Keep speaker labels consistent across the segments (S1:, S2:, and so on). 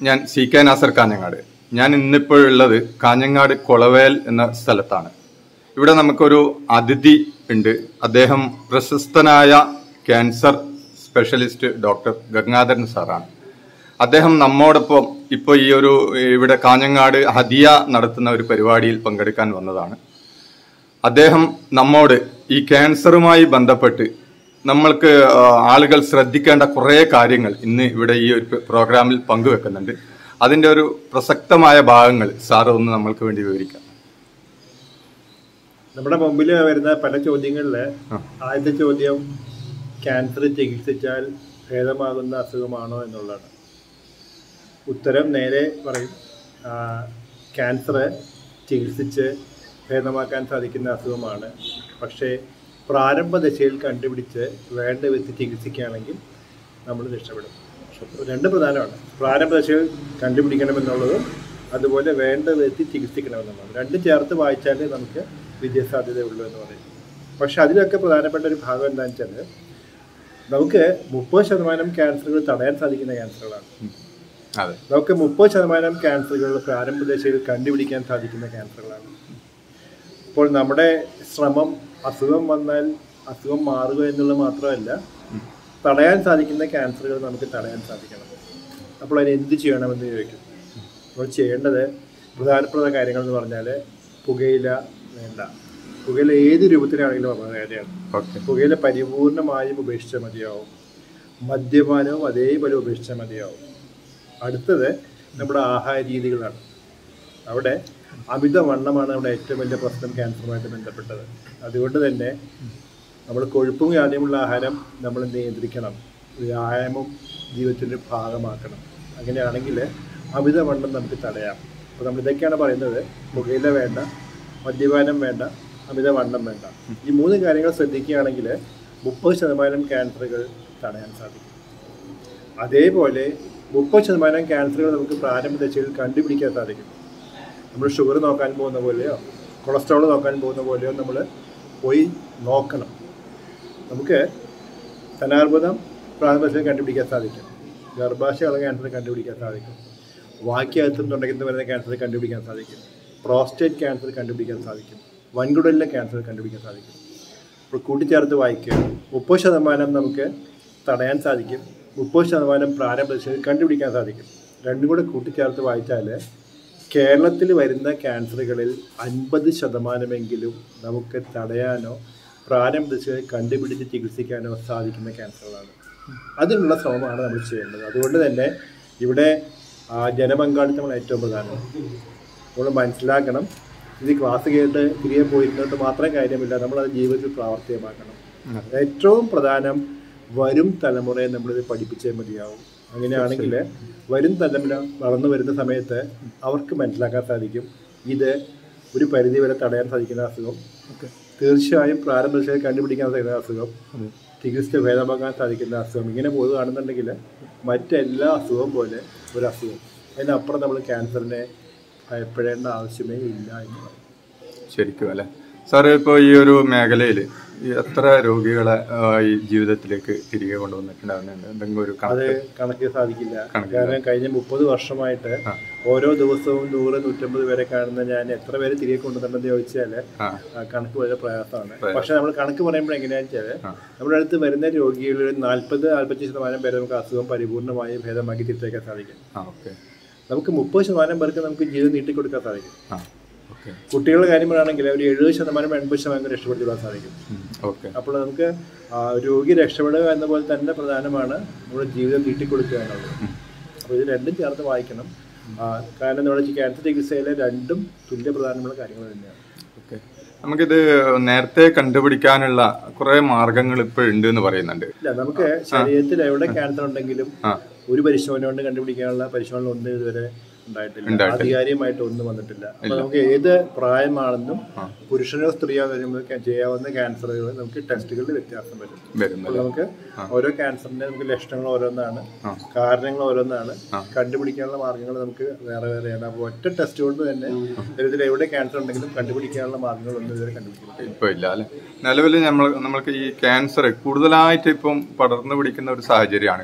S1: ഞാൻ C K Nasar Kanhangad ഞാൻ ഇന്നിപ്പോഴുള്ളത് കാഞ്ഞങ്ങാട് കൊളവേൽ എന്ന സ്ഥലത്താണ് ഇവിടെ നമുക്കൊരു അതിഥി ഉണ്ട് അദ്ദേഹം പ്രശസ്തനായ ക്യാൻസർ സ്പെഷ്യലിസ്റ്റ് ഡോക്ടർ ഗംഗാധരൻ സാറാണ് അദ്ദേഹം നമ്മോടൊപ്പം ഇപ്പോൾ ഈ ഒരു ഇവിടെ കാഞ്ഞങ്ങാട് ഹദിയ നടത്തുന്ന ഒരു പരിപാടിയിൽ പങ്കെടുക്കാൻ വന്നതാണ് അദ്ദേഹം നമ്മോട് ഈ ക്യാൻസറുമായി ബന്ധപ്പെട്ട് നമ്മൾക്ക് ആ, ആളുകൾ ശ്രദ്ധിക്കേണ്ട കുറേ കാര്യങ്ങൾ ഇന്ന് ഇവിടെ ഈ ഒരു പ്രോഗ്രാമിൽ പങ്കുവെക്കുന്നുണ്ട് അതിന്റെ ഒരു പ്രസക്തമായ ഭാഗങ്ങൾ സാറ് ഒന്ന് നമ്മൾക്ക് വേണ്ടി വിവരിക്കാം
S2: നമ്മുടെ മുമ്പിൽ വരുന്ന പല ചോദ്യങ്ങളില് ആദ്യത്തെ ചോദ്യം ക്യാൻസർ ചികിത്സിച്ചാൽ ഭേദമാകുന്ന അസുഖമാണോ എന്നുള്ളതാണ് ഉത്തരം നേരെ പറയും ആ, ക്യാൻസർ ചികിത്സിച്ച് ഭേദമാക്കാൻ സാധിക്കുന്ന അസുഖമാണ് പക്ഷേ പ്രാരംഭ ദശയിൽ കണ്ടുപിടിച്ച് വേണ്ട വിധത്തിൽ ചികിത്സിക്കുകയാണെങ്കിൽ നമ്മൾ രക്ഷപ്പെടും രണ്ട് പ്രധാനമാണ് പ്രാരംഭ ദശയിൽ കണ്ടുപിടിക്കണമെന്നുള്ളതും അതുപോലെ വേണ്ട വിധത്തിൽ ചികിത്സിക്കണമെന്നുള്ളതും രണ്ടും ചേർത്ത് വായിച്ചാലേ നമുക്ക് വിജയസാധ്യതയുള്ളൂ എന്ന് പറയും പക്ഷെ അതിലൊക്കെ പ്രധാനപ്പെട്ട ഒരു ഭാഗം എന്താണെന്ന് വെച്ചാൽ നമുക്ക് മുപ്പത് ശതമാനം ക്യാൻസറുകൾ തടയാൻ സാധിക്കുന്ന ക്യാൻസറുകളാണ്
S1: അതെ
S2: നമുക്ക് മുപ്പത് ശതമാനം ക്യാൻസറുകൾ പ്രാരംഭ ദശയിൽ കണ്ടുപിടിക്കാൻ സാധിക്കുന്ന ക്യാൻസറുകളാണ് ഇപ്പോൾ നമ്മുടെ ശ്രമം അസുഖം വന്നാൽ അസുഖം മാറുക എന്നുള്ളത് മാത്രമല്ല തടയാൻ സാധിക്കുന്ന ക്യാൻസറുകൾ നമുക്ക് തടയാൻ സാധിക്കണം അപ്പോൾ അതിന് എന്ത് ചെയ്യണമെന്ന് ചോദിക്കും നമ്മൾ ചെയ്യേണ്ടത് പ്രധാനപ്പെട്ട കാര്യങ്ങൾ എന്ന് പറഞ്ഞാൽ പുകയില വേണ്ട പുകയില ഏത് രൂപത്തിലാണെങ്കിലും അപകടകാരിയാണ്
S1: ഓക്കെ
S2: പുകയില പരിപൂർണമായും ഉപേക്ഷിച്ചാൽ മതിയാവും മദ്യപാനവും അതേപോലെ ഉപേക്ഷിച്ചാൽ മതിയാവും അടുത്തത് നമ്മുടെ ആഹാര രീതികളാണ് അവിടെ അമിതവണ്ണമാണ് നമ്മുടെ ഏറ്റവും വലിയ പ്രശ്നം ക്യാൻസറുമായിട്ട് ബന്ധപ്പെട്ടത് അതുകൊണ്ട് തന്നെ നമ്മൾ കൊഴുപ്പും വ്യാധിയുമുള്ള ആഹാരം നമ്മൾ നിയന്ത്രിക്കണം വ്യായാമം ജീവിതത്തിൻ്റെ ഭാഗമാക്കണം അങ്ങനെയാണെങ്കിൽ അമിതവണ്ണം നമുക്ക് തടയാം അപ്പോൾ നമ്മൾ ഇതൊക്കെയാണ് പറയുന്നത് പുകയില വേണ്ട മദ്യപാനം വേണ്ട അമിതവണ്ണം വേണ്ട ഈ മൂന്ന് കാര്യങ്ങൾ ശ്രദ്ധിക്കുകയാണെങ്കിൽ മുപ്പത് ശതമാനം ക്യാൻസറുകൾ തടയാൻ സാധിക്കും അതേപോലെ മുപ്പത് ശതമാനം ക്യാൻസറുകൾ നമുക്ക് പ്രാരംഭ ദശയിൽ കണ്ടുപിടിക്കാൻ സാധിക്കും നമ്മൾ ഷുഗർ നോക്കാൻ പോകുന്ന പോലെയോ കൊളസ്ട്രോൾ നോക്കാൻ പോകുന്ന പോലെയോ നമ്മൾ പോയി നോക്കണം നമുക്ക് ധനാർബുദം പ്രാരംഭ ദശയിൽ കണ്ടുപിടിക്കാൻ സാധിക്കും ഗർഭാശയമുള്ള ക്യാൻസർ കണ്ടുപിടിക്കാൻ സാധിക്കും വാക്യകത്തും തുടങ്ങുന്ന വരുന്ന ക്യാൻസർ കണ്ടുപിടിക്കാൻ സാധിക്കും പ്രോസ്റ്റേറ്റ് ക്യാൻസർ കണ്ടുപിടിക്കാൻ സാധിക്കും വൻകുടലിലെ ക്യാൻസർ കണ്ടുപിടിക്കാൻ സാധിക്കും ഇപ്പോൾ കൂട്ടിച്ചേർത്ത് വായിക്കുക മുപ്പത് ശതമാനം നമുക്ക് തടയാൻ സാധിക്കും മുപ്പത് ശതമാനം പ്രാരംഭ ദശയിൽ കണ്ടുപിടിക്കാൻ സാധിക്കും രണ്ടും കൂടെ കൂട്ടിച്ചേർത്ത് വായിച്ചാൽ കേരളത്തിൽ വരുന്ന ക്യാൻസറുകളിൽ അൻപത് ശതമാനമെങ്കിലും നമുക്ക് തടയാനോ പ്രാരംഭ ദശയിൽ കണ്ടുപിടിച്ച് ചികിത്സിക്കാനോ സാധിക്കുന്ന ക്യാൻസറുകളാണ് അതിനുള്ള ശ്രമമാണ് നമ്മൾ ചെയ്യേണ്ടത് അതുകൊണ്ട് തന്നെ ഇവിടെ ആ, ജനപങ്കാളിത്തമാണ് ഏറ്റവും പ്രധാനം നമ്മൾ മനസ്സിലാക്കണം ഇത് ക്ലാസ് കേട്ട് തിരികെ പോയിരുന്നിട്ട് മാത്രം കാര്യമില്ല നമ്മളത് ജീവിതത്തിൽ പ്രാവർത്തികമാക്കണം ഏറ്റവും പ്രധാനം വരും തലമുറയെ നമ്മളിത് പഠിപ്പിച്ചേ മതിയാവും അങ്ങനെയാണെങ്കിൽ വരും തലമുറ വളർന്നു വരുന്ന സമയത്ത് അവർക്ക് മനസ്സിലാക്കാൻ സാധിക്കും ഇത് ഒരു പരിധി വരെ തടയാൻ സാധിക്കുന്ന അസുഖം തീർച്ചയായും പ്രാരംഭ ദശയിൽ കണ്ടുപിടിക്കാൻ സാധിക്കുന്ന അസുഖം ചികിത്സ ഭേദമാക്കാൻ സാധിക്കുന്ന അസുഖം ഇങ്ങനെ പോകുകയാണെന്നുണ്ടെങ്കിൽ മറ്റെല്ലാ അസുഖവും പോലെ ഒരു അസുഖം അതിനപ്പുറം നമ്മൾ ക്യാൻസറിനെ ഭയപ്പെടേണ്ട ആവശ്യമേ ഇല്ല എന്ന് പറയും
S1: ശരിക്കും അല്ലെ സാറ് ഇപ്പോൾ ഈ ഒരു മേഖലയിൽ എത്ര രോഗികളെ ആ, ഈ ജീവിതത്തിലേക്ക് തിരികെ കൊണ്ടുവന്നിട്ടുണ്ടാവുന്നുണ്ട് എന്തെങ്കിലും ഒരു
S2: അത്
S1: കണക്ക്
S2: കണക്ക് സാധിക്കില്ല
S1: കണക്കില്ല.
S2: കാരണം കഴിഞ്ഞ മുപ്പത് വർഷമായിട്ട്
S1: ആ.
S2: ഓരോ ദിവസവും നൂറ് നൂറ്റമ്പത് പേരെ കാണുന്ന ഞാൻ എത്ര പേര് തിരികെ കൊണ്ടുവന്നിട്ടുണ്ടെന്ന് ചോദിച്ചാൽ
S1: ആ
S2: ആ, കണക്ക് വളരെ പ്രയാസമാണ്
S1: പ്രയാസം.
S2: പക്ഷെ നമ്മൾ കണക്ക് പറയുമ്പോൾ എങ്ങനെയാണെന്ന് വെച്ചാൽ
S1: ആ.
S2: നമ്മുടെ അടുത്ത് വരുന്ന രോഗികളിൽ ഒരു നാൽപ്പത് നാൽപ്പത്തി ശതമാനം പേരെ നമുക്ക് അസുഖം പരിപൂർണമായി ഭേദമാക്കി തിരിച്ചേക്കാൻ സാധിക്കും
S1: ആ ഓക്കെ
S2: നമുക്ക് മുപ്പത് ശതമാനം പേർക്ക് നമുക്ക് ജീവിതം നീട്ടിക്കൊടുക്കാൻ സാധിക്കും
S1: ആ ഓക്കെ
S2: കുട്ടികളുടെ കാര്യം പറയുകയാണെങ്കിൽ ഒരു എഴുപത് ശതമാനം എൺപത് ശതമാനം രക്ഷപ്പെടുത്തിവിടാൻ സാധിക്കും
S1: ഓക്കെ
S2: അപ്പോൾ നമുക്ക് ആ, രോഗി രക്ഷപ്പെടുക എന്ന പോലെ തന്നെ പ്രധാനമാണ് നമ്മുടെ ജീവിതം നീട്ടിക്കൊടുക്കുക എന്നുള്ളത് അപ്പോൾ ഇത് രണ്ടും ചേർത്ത് വായിക്കണം ആ, കാരണം നമ്മുടെ ക്യാൻസർ ചികിത്സയിലെ രണ്ടും തുല്യ പ്രധാനമുള്ള കാര്യങ്ങൾ തന്നെയാണ്
S1: ഓക്കെ നമുക്കിത് നേരത്തെ കണ്ടുപിടിക്കാനുള്ള കുറെ മാർഗങ്ങൾ ഇപ്പോഴുണ്ട് എന്ന് പറയുന്നുണ്ട്
S2: ഇല്ല നമുക്ക് ശരീരത്തിൽ എവിടെ ക്യാൻസർ ഉണ്ടെങ്കിലും
S1: ആ
S2: ഒരു പരിശോധന കൊണ്ട് കണ്ടുപിടിക്കാനുള്ള പരിശോധന ഒന്നും ഇതുവരെ ഉണ്ടായിട്ടില്ല
S1: ഉണ്ടായിട്ടില്ല.
S2: ആധികാരികമായിട്ട് ഒന്നും വന്നിട്ടില്ല അപ്പൊ നമുക്ക് ഏത് പ്രായമാണെന്നും പുരുഷനോ സ്ത്രീയോ വരുമ്പോൾ ചെയ്യാവുന്ന ക്യാൻസറുകൾ നമുക്ക് ടെസ്റ്റുകളിൽ വ്യത്യാസം വരും
S1: വരുന്നത്
S2: അപ്പോൾ നമുക്ക് ഓരോ ക്യാൻസറിന്റെ നമുക്ക് ലക്ഷണങ്ങൾ ഓരോന്നാണ്
S1: ആ.
S2: കാരണങ്ങൾ ഓരോന്നാണ് കണ്ടുപിടിക്കാനുള്ള മാർഗങ്ങൾ നമുക്ക് വേറെ വേറെയാണ് അപ്പോൾ ഒറ്റ ടെസ്റ്റ് കൊണ്ട് തന്നെ ശരീരത്തിൽ എവിടെ ക്യാൻസർ ഉണ്ടെങ്കിലും കണ്ടുപിടിക്കാനുള്ള മാർഗങ്ങളൊന്നും ഇതുവരെ കണ്ടുപിടിക്കില്ല
S1: ഇപ്പൊ ഇല്ല അല്ലെ നിലവിൽ നമ്മൾ നമ്മൾക്ക് ഈ ക്യാൻസർ കൂടുതലായിട്ട് ഇപ്പം പടർന്നു പിടിക്കുന്ന ഒരു സാഹചര്യമാണ് കാണുന്നത്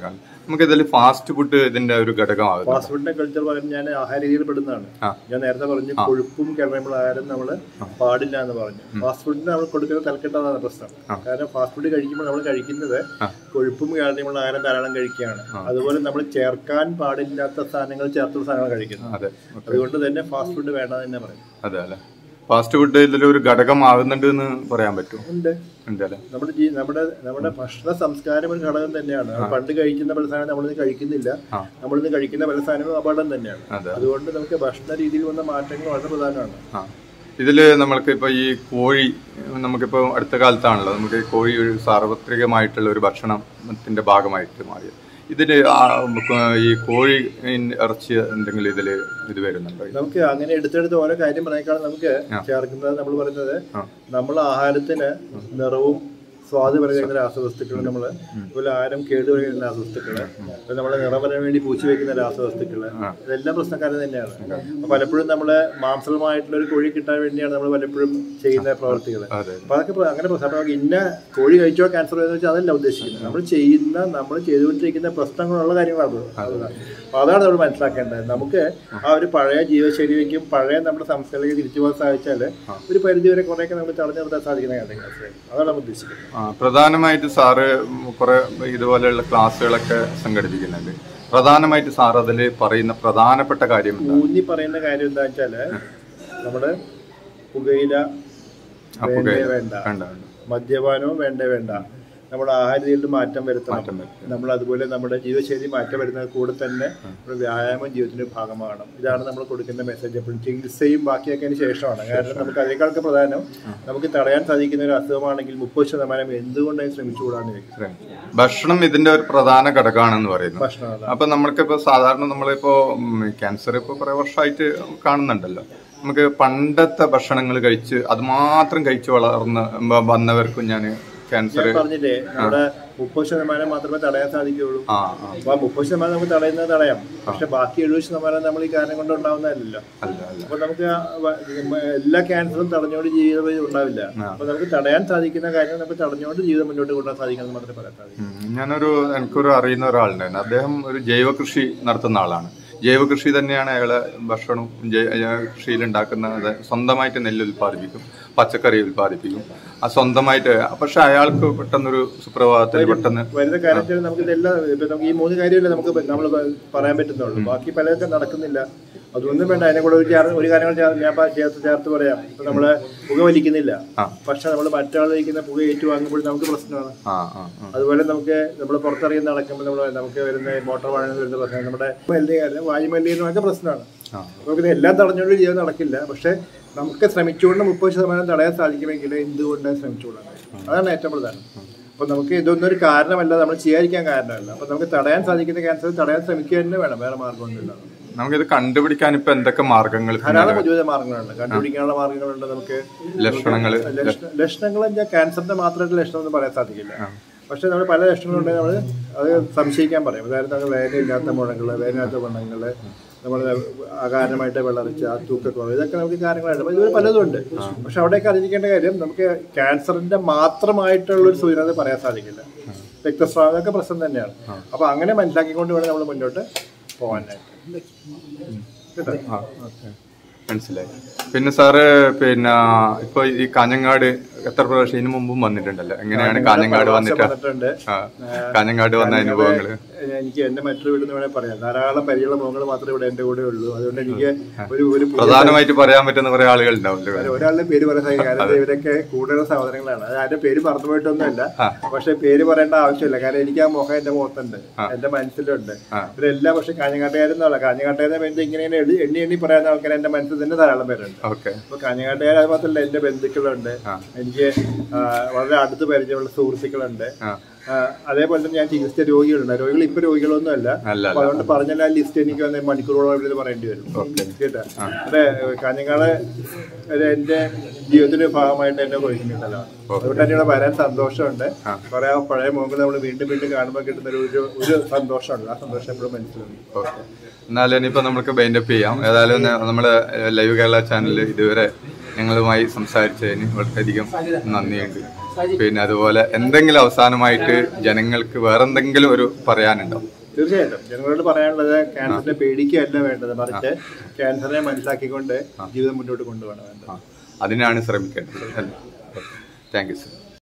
S1: നമുക്ക് ഇതിൽ ഫാസ്റ്റ് ഫുഡ് ഇതിന്റെ ഒരു ഘടകമാകുന്നു
S2: ഫാസ്റ്റ് ഫുഡിന്റെ കൾച്ചർ പറയുന്നത് ഞാൻ ആഹാര രീതിയിൽ പെടുന്നതാണ്
S1: ആ.
S2: ഞാൻ നേരത്തെ പറഞ്ഞു കൊഴുപ്പും കിഴങ്ങുമ്പോൾ ആഹാരം നമ്മൾ പാടില്ല എന്ന് പറഞ്ഞു ഫാസ്റ്റ് ഫുഡിന് നമ്മൾ കൊടുക്കുന്ന തലക്കെട്ടാണ് പ്രശ്നം കാരണം ഫാസ്റ്റ് ഫുഡ് കഴിക്കുമ്പോൾ നമ്മൾ കഴിക്കുന്നത് കൊഴുപ്പും കിഴങ്ങുള്ള ആഹാരം ധാരാളം കഴിക്കുകയാണ് അതുപോലെ നമ്മൾ ചേർക്കാൻ പാടില്ലാത്ത സാധനങ്ങൾ ചേർത്തുള്ള സാധനങ്ങൾ കഴിക്കുന്നു
S1: അതെ
S2: അതുകൊണ്ട് തന്നെ ഫാസ്റ്റ് ഫുഡ് വേണ്ടെന്ന് തന്നെ പറയും
S1: അതെ അല്ലെ ഫാസ്റ്റ് ഫുഡ് ഇതിലൊരു ഘടകമാകുന്നുണ്ട് എന്ന് പറയാൻ പറ്റും
S2: ഉണ്ട്
S1: ഉണ്ട് അല്ലെ
S2: നമ്മുടെ ജീ- നമ്മുടെ നമ്മുടെ ഭക്ഷണ സംസ്കാരം ഒരു ഘടകം തന്നെയാണ് നമ്മൾ പണ്ട് കഴിക്കുന്ന പല സാധനം നമ്മളിന്ന് കഴിക്കുന്നില്ല
S1: ആ.
S2: നമ്മളിന്ന് കഴിക്കുന്ന പല സാധനങ്ങളും അപകടം തന്നെയാണ്
S1: അതെ
S2: അതുകൊണ്ട് നമുക്ക് ഭക്ഷണ രീതിയിൽ വന്ന മാറ്റങ്ങൾ വളരെ പ്രധാനമാണ്
S1: ആ ഇതില് നമ്മൾക്ക് ഇപ്പൊ ഈ കോഴി നമുക്കിപ്പോ അടുത്ത കാലത്താണല്ലോ നമുക്ക് ഈ കോഴി ഒരു സാർവത്രികമായിട്ടുള്ള ഒരു ഭക്ഷണത്തിന്റെ ഭാഗമായിട്ട് മാറിയത് ഇതില് ആ, നമുക്ക് ഈ കോഴി ഇറച്ചി എന്തെങ്കിലും ഇതില് ഇത് വരുന്നുണ്ടോ
S2: നമുക്ക് അങ്ങനെ എടുത്തെടുത്ത് ഓരോ കാര്യം പറഞ്ഞേക്കാൾ നമുക്ക് ചേർക്കുന്നത് നമ്മൾ പറയുന്നത്
S1: ആ.
S2: നമ്മൾ ആഹാരത്തിന് നിറവും സ്വാദ് പറയുന്ന രാസവസ്തുക്കൾ നമ്മൾ അതുപോലെ ആഹാരം കേട് പറയുന്ന രാസവസ്തുക്കള് അതുപോലെ നമ്മളെ നിറം വരാൻ വേണ്ടി പൂച്ചി വെക്കുന്ന രാസവസ്തുക്കള് ഇതെല്ലാം പ്രശ്നക്കാരൻ തന്നെയാണ് അപ്പൊ പലപ്പോഴും നമ്മള് മാംസമായിട്ടുള്ള ഒരു കോഴി കിട്ടാൻ വേണ്ടിയാണ് നമ്മൾ പലപ്പോഴും ചെയ്യുന്ന പ്രവർത്തികൾ
S1: അതെ
S2: അപ്പൊ അതൊക്കെ പ്ര- അങ്ങനെ പ്രശ്നം അപ്പൊ ഇന്ന കോഴി കഴിച്ചോ ക്യാൻസർ എന്ന് വെച്ചാൽ അതല്ല ഉദ്ദേശിക്കുന്നത് നമ്മൾ ചെയ്യുന്ന നമ്മൾ ചെയ്തുകൊണ്ടിരിക്കുന്ന പ്രശ്നങ്ങളുള്ള കാര്യങ്ങളാണ് അത്. അപ്പൊ അതാണ് നമ്മൾ മനസ്സിലാക്കേണ്ടത് നമുക്ക് ആ ഒരു പഴയ ജീവിതശൈലിയിലേക്കും പഴയ നമ്മുടെ സംസ്കാരത്തിലേക്ക് തിരിച്ചു പോകാൻ സാധിച്ചാൽ ഒരു പരിധി വരെ കുറെയൊക്കെ നമുക്ക് തടഞ്ഞു നിർത്താൻ സാധിക്കുന്ന കാര്യങ്ങൾ അതാണ് നമ്മൾ ഉദ്ദേശിക്കുന്നത്
S1: ആ പ്രധാനമായിട്ട് സാറ് കുറെ ഇതുപോലെയുള്ള ക്ലാസ്സുകളൊക്കെ സംഘടിപ്പിക്കുന്നുണ്ട് പ്രധാനമായിട്ട് സാർ അതിൽ പറയുന്ന പ്രധാനപ്പെട്ട കാര്യം എന്താ?
S2: ഊന്നി പറയുന്ന കാര്യം എന്താ വെച്ചാല് നമ്മുടെ പുകയില
S1: ആ
S2: വേണ്ടേ
S1: പുകയില.
S2: വേണ്ട
S1: വേണ്ട വേണ്ട.
S2: മദ്യപാനവും വേണ്ടേ വേണ്ട നമ്മുടെ ആഹാര രീതിയിൽ മാറ്റം വരുത്തണം
S1: മാറ്റം വരുത്തണം.
S2: നമ്മൾ അതുപോലെ നമ്മുടെ ജീവിതശൈലി മാറ്റം വരുന്നത് കൂടെ തന്നെ നമ്മുടെ വ്യായാമം ജീവിതത്തിന്റെ ഭാഗമാകണം ഇതാണ് നമ്മൾ കൊടുക്കുന്ന മെസ്സേജ് എപ്പോഴും ചികിത്സയും ബാക്കിയൊക്കെ ശേഷമാണ് കാരണം നമുക്ക് അതിനേക്കാളൊക്കെ പ്രധാനം നമുക്ക് തടയാൻ സാധിക്കുന്ന ഒരു അസുഖമാണെങ്കിൽ മുപ്പത് ശതമാനം എന്തുകൊണ്ടായി ശ്രമിച്ചുകൂടാന്ന് ചോദിക്കും
S1: ശ്രമിച്ചു. ഭക്ഷണം ഇതിന്റെ ഒരു പ്രധാന ഘടകമാണെന്ന് പറയുന്നു
S2: ഭക്ഷണം അതാണ്.
S1: അപ്പൊ നമ്മൾക്കിപ്പോ സാധാരണ നമ്മളിപ്പോ ക്യാൻസർ ഇപ്പൊ കുറെ വർഷമായിട്ട് കാണുന്നുണ്ടല്ലോ നമുക്ക് പണ്ടത്തെ ഭക്ഷണങ്ങൾ കഴിച്ച് അത് മാത്രം കഴിച്ച് വളർന്ന് വ- വന്നവർക്കും ഞാൻ ക്യാൻസർ
S2: ഞാൻ പറഞ്ഞില്ലേ നമ്മുടെ മുപ്പത് ശതമാനം മാത്രമേ തടയാൻ സാധിക്കുകയുള്ളൂ
S1: ആ ആ
S2: അപ്പൊ ആ മുപ്പത് ശതമാനം നമുക്ക് തടയുന്നത് തടയാം പക്ഷെ ബാക്കി എഴുപത് ശതമാനം നമ്മൾ ഈ കാരണം കൊണ്ട് ഉണ്ടാവുന്നതല്ലല്ലോ
S1: അല്ല അല്ല
S2: അപ്പൊ നമുക്ക് ആ വ- എല്ലാ ക്യാൻസറും തടഞ്ഞുകൊണ്ട് ജീവിതം ഉണ്ടാവില്ല അപ്പൊ നമുക്ക് തടയാൻ സാധിക്കുന്ന കാര്യം നമുക്ക് തടഞ്ഞുകൊണ്ട് ജീവിതം മുന്നോട്ട് കൊണ്ടുപോകാൻ സാധിക്കണം മാത്രമേ പറയാൻ സാധിക്കൂ
S1: ഉം. ഞാനൊരു എനിക്കൊരു അറിയുന്ന ഒരാളുണ്ടായിരുന്നു അദ്ദേഹം ഒരു ജൈവ കൃഷി നടത്തുന്ന ആളാണ് ജൈവ കൃഷി തന്നെയാണ് അയാളെ ഭക്ഷണവും ജൈ- ജൈവ കൃഷിയിൽ ഉണ്ടാക്കുന്നത് സ്വന്തമായിട്ട് നെല്ല് ഉൽപ്പാദിപ്പിക്കും പച്ചക്കറി ഉൽപ്പാദിപ്പിക്കും ആ സ്വന്തമായിട്ട് പക്ഷെ അയാൾക്ക് പെട്ടെന്നൊരു സുപ്രഭാതത്തിൽ പെട്ടെന്ന്
S2: വരുന്ന കാര്യം വെച്ചാൽ നമുക്ക് ഇതെല്ലാം ഇപ്പൊ നമുക്ക് ഈ മൂന്ന് കാര്യമല്ലേ നമുക്ക് നമ്മൾ പറയാൻ പറ്റുന്നുള്ളൂ ബാക്കി പലതൊക്കെ നടക്കുന്നില്ല അതൊന്നും വേണ്ട അതിനെ കൂടെ ഒരു ചേർ- ഒരു കാര്യങ്ങൾ ചേർ- ഞാൻ പ- ചേർത്ത് ചേർത്ത് പറയാം ഇപ്പൊ നമ്മള് പുക വലിക്കുന്നില്ല
S1: ആ.
S2: പക്ഷെ നമ്മൾ മറ്റൊരാൾ വലിക്കുന്ന പുക ഏറ്റുവാങ്ങുമ്പോൾ നമുക്ക് പ്രശ്നമാണ്
S1: ആ ആ ആ.
S2: അതുപോലെ നമുക്ക് നമ്മൾ പുറത്തിറങ്ങി നടക്കുമ്പോൾ നമ്മൾ നമുക്ക് വരുന്ന മോട്ടോർ വാഹനങ്ങൾ വരുന്ന പ്രശ്നം നമ്മുടെ മലിനീകരണം വായുമലിനീകരണമൊക്കെ പ്രശ്നമാണ്
S1: ആ.
S2: നമുക്ക് ഇത് എല്ലാം തടഞ്ഞുകൊണ്ട് ജീവിതം നടക്കില്ല പക്ഷെ നമുക്ക് ശ്രമിച്ചുകൊണ്ട് മുപ്പത് ശതമാനം തടയാൻ സാധിക്കുമെങ്കിൽ എന്തുകൊണ്ട് ശ്രമിച്ചുകൊള്ളാൻ കഴിയും അതാണ് ഏറ്റവും പ്രധാനം അപ്പൊ നമുക്ക് ഇതൊന്നും ഒരു കാരണമല്ല നമ്മൾ ചെയ്യാതിരിക്കാൻ കാരണമല്ല അപ്പൊ നമുക്ക് തടയാൻ സാധിക്കുന്ന ക്യാൻസർ തടയാൻ ശ്രമിക്കുക തന്നെ വേണം വേറെ മാർഗമൊന്നുമില്ല
S1: നമുക്കിത് കണ്ടുപിടിക്കാൻ ഇപ്പൊ എന്തൊക്കെ മാർഗങ്ങൾ
S2: ധാരാളം പുതിയ മാർഗങ്ങളുണ്ട് കണ്ടുപിടിക്കാനുള്ള മാർഗങ്ങളുണ്ട് നമുക്ക്
S1: ലക്ഷണങ്ങള്
S2: ലക്ഷ- ലക്ഷണങ്ങൾ ഞാൻ ക്യാൻസറിന്റെ മാത്രമായിട്ട് ലക്ഷണം ഒന്നും പറയാൻ സാധിക്കില്ല പക്ഷെ നമ്മൾ പല ലക്ഷണങ്ങളുണ്ടെങ്കിൽ നമ്മൾ അത് സംശയിക്കാൻ പറയും അതായത് നമ്മൾ വേദനയില്ലാത്ത മുഴങ്ങൾ വേദനയില്ലാത്ത വണ്ണങ്ങൾ നമ്മൾ അകാരണമായിട്ട് വെള്ളറിച്ച തൂക്കക്കുറവ് ഇതൊക്കെ നമുക്ക് കാര്യങ്ങളായിട്ട് അപ്പോൾ ഇതുപോലെ പലതും ഉണ്ട് പക്ഷെ അവിടെയൊക്കെ അറിഞ്ഞിരിക്കേണ്ട കാര്യം നമുക്ക് ക്യാൻസറിന്റെ മാത്രമായിട്ടുള്ള ഒരു സൂചന അത് പറയാൻ സാധിക്കില്ല രക്തസ്രാവം ഇതൊക്കെ പ്രശ്നം തന്നെയാണ് അപ്പൊ അങ്ങനെ മനസ്സിലാക്കിക്കൊണ്ട് വേണം നമ്മൾ മുന്നോട്ട് പോകാനായിട്ട് കേട്ടോ
S1: ആ, ഓക്കേ. മനസ്സിലായി പിന്നെ സാറ് പിന്നെ ഇപ്പൊ ഈ കാഞ്ഞങ്ങാട് എത്ര പ്രാവശ്യം ഇതിനു മുമ്പും വന്നിട്ടുണ്ടല്ലോ എങ്ങനെയാണ് കാഞ്ഞങ്ങാട് വന്നിട്ട്
S2: വന്നിട്ടുണ്ട്
S1: ആ, കാഞ്ഞങ്ങാട് വന്ന അനുഭവങ്ങള്
S2: എനിക്ക് എന്റെ മറ്റൊരു വീട് വേണേൽ പറയാം ധാരാളം പരിചയമുള്ള മുഖങ്ങൾ മാത്രമേ ഇവിടെ എന്റെ കൂടെ ഉള്ളൂ അതുകൊണ്ട് എനിക്ക് ഒരു ഒരു പുതിയ-
S1: പ്രധാനമായിട്ട് പറയാൻ പറ്റുന്ന കുറെ ആളുകൾ ഉണ്ടാവില്ലേ
S2: ഒരാളുടെ പേര് പറയാൻ സാധിക്കും കാരണം ഇവരൊക്കെ കൂടുതൽ സഹോദരങ്ങളാണ് അത് ആരുടെ പേര് മറന്നുപോയിട്ടൊന്നുമല്ല പക്ഷെ പേര് പറയേണ്ട ആവശ്യമില്ല കാരണം എനിക്ക് ആ മുഖം എന്റെ മുഖത്തുണ്ട് എന്റെ മനസ്സിലുണ്ട് ഇവരെല്ലാം പക്ഷെ കാഞ്ഞങ്ങാട്ടുകാരെന്നല്ല കാഞ്ഞങ്ങാട്ടുകാരെ ബന്ധം ഇങ്ങനെ ഇങ്ങനെ എഴുതി എണ്ണി എണ്ണി പറയാവുന്ന ആൾക്കാർ എന്റെ മനസ്സിൽ തന്നെ ധാരാളം പേരുണ്ട്
S1: ഓക്കെ
S2: അപ്പൊ കാഞ്ഞങ്ങാട്ടുകാർ അത് മാത്രമല്ല എന്റെ ബന്ധുക്കളുണ്ട് എനിക്ക് ആ, വളരെ അടുത്ത് പരിചയമുള്ള സുഹൃത്തുക്കളുണ്ട്
S1: ആ.
S2: ആ, അതേപോലെ തന്നെ ഞാൻ ചികിത്സിച്ച രോഗികളുണ്ട് രോഗികൾ ഇപ്പൊ രോഗികളൊന്നും അല്ല
S1: അല്ല
S2: അപ്പൊ അതുകൊണ്ട് പറഞ്ഞാൽ ആ ലിസ്റ്റ് എനിക്ക് വന്ന് മണിക്കൂറോളം ഇവിടെ പറയേണ്ടി വരും കേട്ടാ അതെ കാഞ്ഞങ്ങാട് ഒരു എന്റെ ജീവിതത്തിന്റെ ഭാഗമായിട്ട് എന്നെ കൊഴിക്കുന്നുണ്ടല്ലോ അതുകൊണ്ട് തന്നെ ഇവിടെ വരാൻ സന്തോഷമുണ്ട് കുറെ ആ പഴയ മുഖങ്ങൾ നമ്മൾ വീണ്ടും വീണ്ടും കാണുമ്പോൾ കിട്ടുന്ന ഒരു ഒരു- ഒരു സന്തോഷമുണ്ട് ആ സന്തോഷം എപ്പോഴും മനസ്സിലുണ്ട്
S1: ഓക്കെ എന്നാലും ഇനിയിപ്പോ നമുക്ക് ബൈൻഡപ്പ് ചെയ്യാം ഏതായാലും ന- നമ്മുടെ ലൈവ് കേരള ചാനലിൽ ഇതുവരെ ഞങ്ങളുമായി സംസാരിച്ചതിന് വളരെയധികം നന്ദിയുണ്ട് പിന്നെ അതുപോലെ എന്തെങ്കിലും അവസാനമായിട്ട് ജനങ്ങൾക്ക് വേറെന്തെങ്കിലും ഒരു പറയാനുണ്ടോ
S2: തീർച്ചയായിട്ടും ജനങ്ങളോട് പറയാനുള്ളത് ക്യാൻസറിനെ പേടിക്കുകയല്ല വേണ്ടത് മറിച്ച് ക്യാൻസറിനെ മനസ്സിലാക്കിക്കൊണ്ട് ജീവിതം മുന്നോട്ട് കൊണ്ടുപോകണം വേണ്ടത്
S1: ആ അതിനാണ് ശ്രമിക്കേണ്ടത് താങ്ക് യു സർ